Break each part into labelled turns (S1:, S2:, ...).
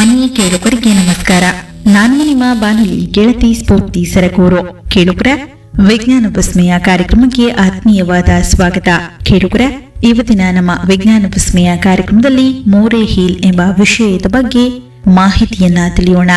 S1: ಆತ್ಮೀಯ ಕೇಳುಗರಿಗೆ ನಮಸ್ಕಾರ ನಾನು ನಿಮ್ಮ ಬಾನುಲಿ ಗೆಳತಿ ಸ್ಫೂರ್ತಿ ಸರಗೂರು ಕೇಳುಗರ ವಿಜ್ಞಾನ ವಿಸ್ಮಯ ಕಾರ್ಯಕ್ರಮಕ್ಕೆ ಆತ್ಮೀಯವಾದ ಸ್ವಾಗತ ಕೇಳುಗರ ಇವತ್ತಿನ ನಮ್ಮ ವಿಜ್ಞಾನ ವಿಸ್ಮಯ ಕಾರ್ಯಕ್ರಮದಲ್ಲಿ ಮೋರೆ ಹೀಲ್ ಎಂಬ ವಿಷಯದ ಬಗ್ಗೆ ಮಾಹಿತಿಯನ್ನ ತಿಳಿಯೋಣ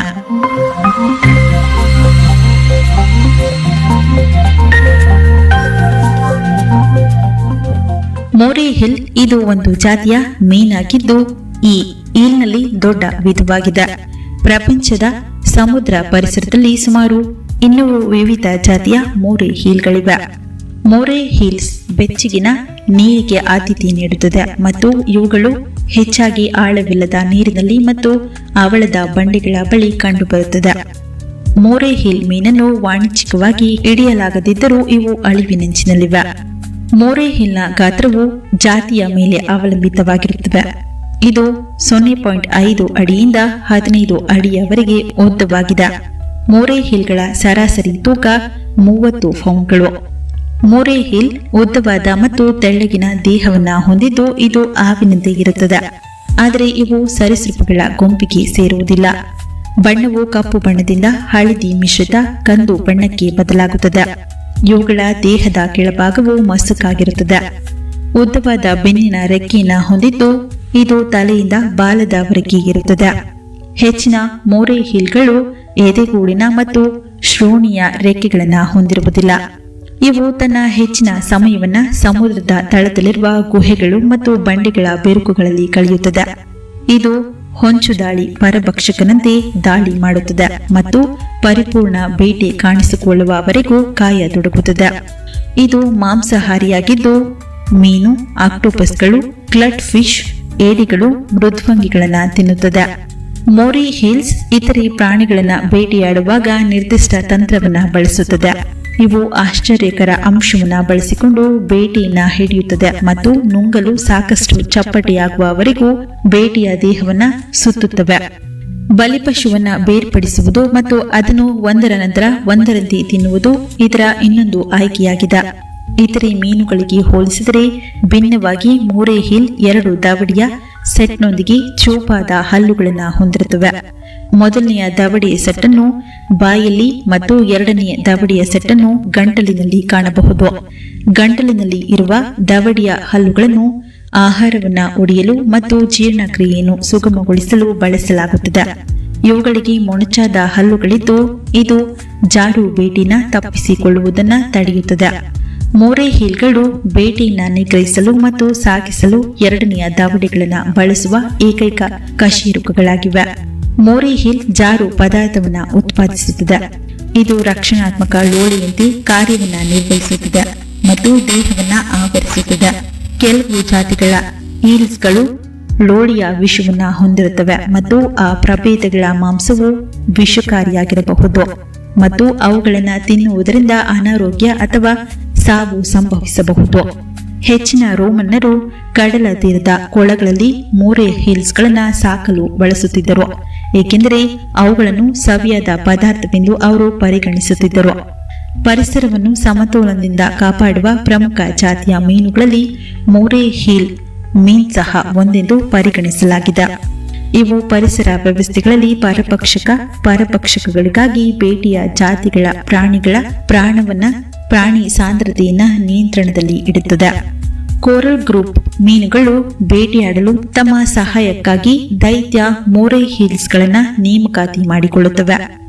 S1: ಮೋರೆ ಹಿಲ್ ಇದು ಒಂದು ಜಾತಿಯ ಮೀನಾಗಿದ್ದು ಈ ಈಲ್ನಲ್ಲಿ ದೊಡ್ಡ ವಿಧವಾಗಿದೆ ಪ್ರಪಂಚದ ಸಮುದ್ರ ಪರಿಸರದಲ್ಲಿ ಸುಮಾರು ಇನ್ನೂರು ವಿವಿಧ ಜಾತಿಯ ಮೋರೆ ಹೀಲ್ಗಳಿವೆ ಮೋರೆ ಹೀಲ್ಸ್ ಬೆಚ್ಚಗಿನ ನೀರಿಗೆ ಆದ್ಯತೆ ನೀಡುತ್ತದೆ ಮತ್ತು ಇವುಗಳು ಹೆಚ್ಚಾಗಿ ಆಳವಿಲ್ಲದ ನೀರಿನಲ್ಲಿ ಮತ್ತು ಅವಳದ ಬಂಡೆಗಳ ಬಳಿ ಕಂಡುಬರುತ್ತದೆ ಮೋರೆ ಹಿಲ್ ಮೀನನ್ನು ವಾಣಿಜ್ಯಿಕವಾಗಿ ಹಿಡಿಯಲಾಗದಿದ್ದರೂ ಇವು ಅಳಿವಿನಂಚಿನಲ್ಲಿವೆ ಮೋರೆ ಹಿಲ್ನ ಗಾತ್ರವು ಜಾತಿಯ ಮೇಲೆ ಅವಲಂಬಿತವಾಗಿರುತ್ತವೆ ಇದು ಸೊನ್ನೆ ಪಾಯಿಂಟ್ ಐದು ಅಡಿಯಿಂದ ಹದಿನೈದು ಅಡಿಯವರೆಗೆ ಉದ್ದವಾಗಿದೆ ಮೋರೆ ಹಿಲ್ಗಳ ಸರಾಸರಿ ತೂಕ ಮೂವತ್ತು ಪೌಂಡ್ಗಳು ಮೋರೆ ಹಿಲ್ ಉದ್ದವಾದ ಮತ್ತು ತೆಳ್ಳಗಿನ ದೇಹವನ್ನ ಹೊಂದಿದ್ದು ಇದು ಹಾವಿನಂತೆ ಇರುತ್ತದೆ ಆದರೆ ಇವು ಸರೀಸೃಪಗಳ ಗುಂಪಿಗೆ ಸೇರುವುದಿಲ್ಲ ಬಣ್ಣವು ಕಪ್ಪು ಬಣ್ಣದಿಂದ ಹಳದಿ ಮಿಶ್ರಿತ ಕಂದು ಬಣ್ಣಕ್ಕೆ ಬದಲಾಗುತ್ತದೆ ಇವುಗಳ ದೇಹದ ಕೆಳಭಾಗವು ಮಸುಕಾಗಿರುತ್ತದೆ ಉದ್ದವಾದ ಬೆನ್ನಿನ ರೆಕ್ಕೆಯನ್ನ ಹೊಂದಿದ್ದು ಇದು ತಲೆಯಿಂದ ಬಾಲದವರೆಗೆ ಇರುತ್ತದೆ ಹೆಚ್ಚಿನ ಮೋರೆ ಹಿಲ್ಗಳು ಎದೆಗೂಡಿನ ಮತ್ತು ಶ್ರೋಣಿಯ ರೆಕ್ಕೆಗಳನ್ನ ಹೊಂದಿರುವುದಿಲ್ಲ ಇವು ತನ್ನ ಹೆಚ್ಚಿನ ಸಮಯವನ್ನ ಸಮುದ್ರದ ತಳದಲ್ಲಿರುವ ಗುಹೆಗಳು ಮತ್ತು ಬಂಡೆಗಳ ಬೆರುಕುಗಳಲ್ಲಿ ಕಳೆಯುತ್ತದೆ ಇದು ಹೊಂಚು ದಾಳಿ ಪರಭಕ್ಷಕನಂತೆ ದಾಳಿ ಮಾಡುತ್ತದೆ ಮತ್ತು ಪರಿಪೂರ್ಣ ಬೇಟೆ ಕಾಣಿಸಿಕೊಳ್ಳುವವರೆಗೂ ಕಾಯತೊಡಗುತ್ತದೆ ಇದು ಮಾಂಸಾಹಾರಿಯಾಗಿದ್ದು ಮೀನು ಆಕ್ಟೋಪಸ್ಗಳು ಕ್ಲಟ್ ಫಿಶ್ ಏಡಿಗಳು ಮೃದ್ವಂಗಿಗಳನ್ನ ತಿನ್ನುತ್ತದೆ ಮೋರಿ ಹಿಲ್ಸ್ ಇತರೆ ಪ್ರಾಣಿಗಳನ್ನ ಬೇಟೆಯಾಡುವಾಗ ನಿರ್ದಿಷ್ಟ ತಂತ್ರವನ್ನ ಬಳಸುತ್ತದೆ ಇವು ಆಶ್ಚರ್ಯಕರ ಅಂಶವನ್ನ ಬಳಸಿಕೊಂಡು ಬೇಟೆಯನ್ನ ಹಿಡಿಯುತ್ತದೆ ಮತ್ತು ನುಂಗಲು ಸಾಕಷ್ಟು ಚಪ್ಪಟೆಯಾಗುವವರೆಗೂ ಬೇಟೆಯ ದೇಹವನ್ನ ಸುತ್ತುತ್ತವೆ ಬಲಿಪಶುವನ್ನ ಬೇರ್ಪಡಿಸುವುದು ಮತ್ತು ಅದನ್ನು ಒಂದರ ನಂತರ ಒಂದರಂತೆ ತಿನ್ನುವುದು ಇದರ ಇನ್ನೊಂದು ಆಯ್ಕೆಯಾಗಿದೆ ಇತರೆ ಮೀನುಗಳಿಗೆ ಹೋಲಿಸಿದರೆ ಭಿನ್ನವಾಗಿ ಮೋರೆ ಹಿಲ್ ಎರಡು ದಾವಡಿಯ ಸೆಟ್ನೊಂದಿಗೆ ಚೂಪಾದ ಹಲ್ಲುಗಳನ್ನು ಹೊಂದಿರುತ್ತವೆ ಮೊದಲನೆಯ ದವಡೆಯ ಸೆಟ್ಟನ್ನು ಬಾಯಲ್ಲಿ ಮತ್ತು ಎರಡನೆಯ ದವಡೆಯ ಸೆಟ್ಟನ್ನು ಗಂಟಲಿನಲ್ಲಿ ಕಾಣಬಹುದು ಗಂಟಲಿನಲ್ಲಿ ಇರುವ ದವಡೆಯ ಹಲ್ಲುಗಳನ್ನು ಆಹಾರವನ್ನ ಒಡೆಯಲು ಮತ್ತು ಜೀರ್ಣಕ್ರಿಯೆಯನ್ನು ಸುಗಮಗೊಳಿಸಲು ಬಳಸಲಾಗುತ್ತದೆ ಇವುಗಳಿಗೆ ಮೊಣಚಾದ ಹಲ್ಲುಗಳಿದ್ದು ಇದು ಜಾಡು ಬೇಟೆನ ತಪ್ಪಿಸಿಕೊಳ್ಳುವುದನ್ನ ತಡೆಯುತ್ತದೆ ಮೋರೆ ಹೀಲ್ಗಳು ಬೇಟೆಯನ್ನ ನಿಗ್ರಹಿಸಲು ಮತ್ತು ಸಾಗಿಸಲು ಎರಡನೆಯ ದಾವಡೆಗಳನ್ನು ಬಳಸುವ ಏಕೈಕ ಕಶೇರುಕಗಳಾಗಿವೆ ಮೋರೆ ಹಿಲ್ ಜಾರು ಪದಾರ್ಥವನ್ನ ಉತ್ಪಾದಿಸುತ್ತದೆ ಇದು ರಕ್ಷಣಾತ್ಮಕ ಲೋಳೆಯಂತೆ ಕಾರ್ಯವನ್ನ ನಿರ್ವಹಿಸುತ್ತದೆ ಮತ್ತು ದೇಹವನ್ನ ಆವರಿಸುತ್ತದೆ ಕೆಲವು ಜಾತಿಗಳ ಈಲ್ಸ್ಗಳು ಲೋಳಿಯ ವಿಷವನ್ನ ಹೊಂದಿರುತ್ತವೆ ಮತ್ತು ಆ ಪ್ರಭೇದಗಳ ಮಾಂಸವು ವಿಷಕಾರಿಯಾಗಿರಬಹುದು ಮತ್ತು ಅವುಗಳನ್ನು ತಿನ್ನುವುದರಿಂದ ಅನಾರೋಗ್ಯ ಅಥವಾ ಸಾವು ಸಂಭವಿಸಬಹುದು ಹೆಚ್ಚಿನ ರೋಮನ್ನರು ಕಡಲ ತೀರದ ಕೊಳಗಳಲ್ಲಿ ಮೋರೆ ಹಿಲ್ಸ್ಗಳನ್ನ ಸಾಕಲು ಬಳಸುತ್ತಿದ್ದರು ಏಕೆಂದರೆ ಅವುಗಳನ್ನು ಸವಿಯಾದ ಪದಾರ್ಥವೆಂದು ಅವರು ಪರಿಗಣಿಸುತ್ತಿದ್ದರು ಪರಿಸರವನ್ನು ಸಮತೋಲನದಿಂದ ಕಾಪಾಡುವ ಪ್ರಮುಖ ಜಾತಿಯ ಮೀನುಗಳಲ್ಲಿ ಮೋರೆ ಹೀಲ್ ಮೀನ್ ಸಹ ಒಂದೆಂದು ಪರಿಗಣಿಸಲಾಗಿದೆ ಇವು ಪರಿಸರ ವ್ಯವಸ್ಥೆಗಳಲ್ಲಿ ಪರಪಕ್ಷಕ ಪರಪಕ್ಷಕಗಳಿಗಾಗಿ ಬೇಟೆಯ ಜಾತಿಗಳ ಪ್ರಾಣಿಗಳ ಪ್ರಾಣವನ್ನ ಪ್ರಾಣಿ ಸಾಂದ್ರತೆಯನ್ನ ನಿಯಂತ್ರಣದಲ್ಲಿ ಇಡುತ್ತದೆ ಕೋರಲ್ ಗ್ರೂಪ್ ಮೀನುಗಳು ಬೇಟೆಯಾಡಲು ತಮ್ಮ ಸಹಾಯಕ್ಕಾಗಿ ದೈತ್ಯ ಮೋರೆ ಹೀಲ್ಸ್ಗಳನ್ನ ನೇಮಕಾತಿ ಮಾಡಿಕೊಳ್ಳುತ್ತವೆ